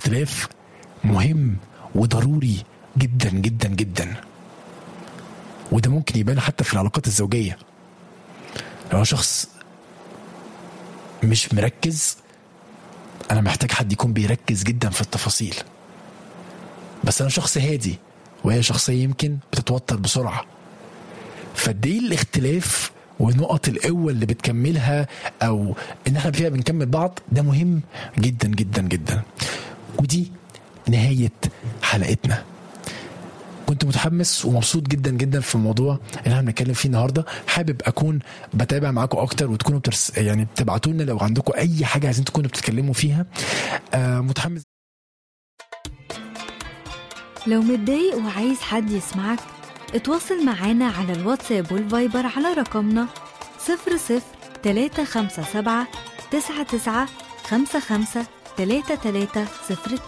الاختلاف مهم وضروري جدا جدا جدا وده ممكن يبان حتى في العلاقات الزوجيه لو شخص مش مركز انا محتاج حد يكون بيركز جدا في التفاصيل بس انا شخص هادي وهي شخصيه يمكن بتتوتر بسرعه فدي الاختلاف ونقط القوه اللي بتكملها او ان احنا فيها بنكمل بعض ده مهم جدا جدا جدا ودي نهايه حلقتنا كنت متحمس ومبسوط جدا جدا في الموضوع اللي احنا بنتكلم فيه النهارده حابب اكون بتابع معاكم اكتر وتكونوا بترس يعني بتبعتوا لنا لو عندكم اي حاجه عايزين تكونوا بتتكلموا فيها آه متحمس لو متضايق وعايز حد يسمعك اتواصل معانا على الواتساب والفايبر على رقمنا 00 357 99 55 33 02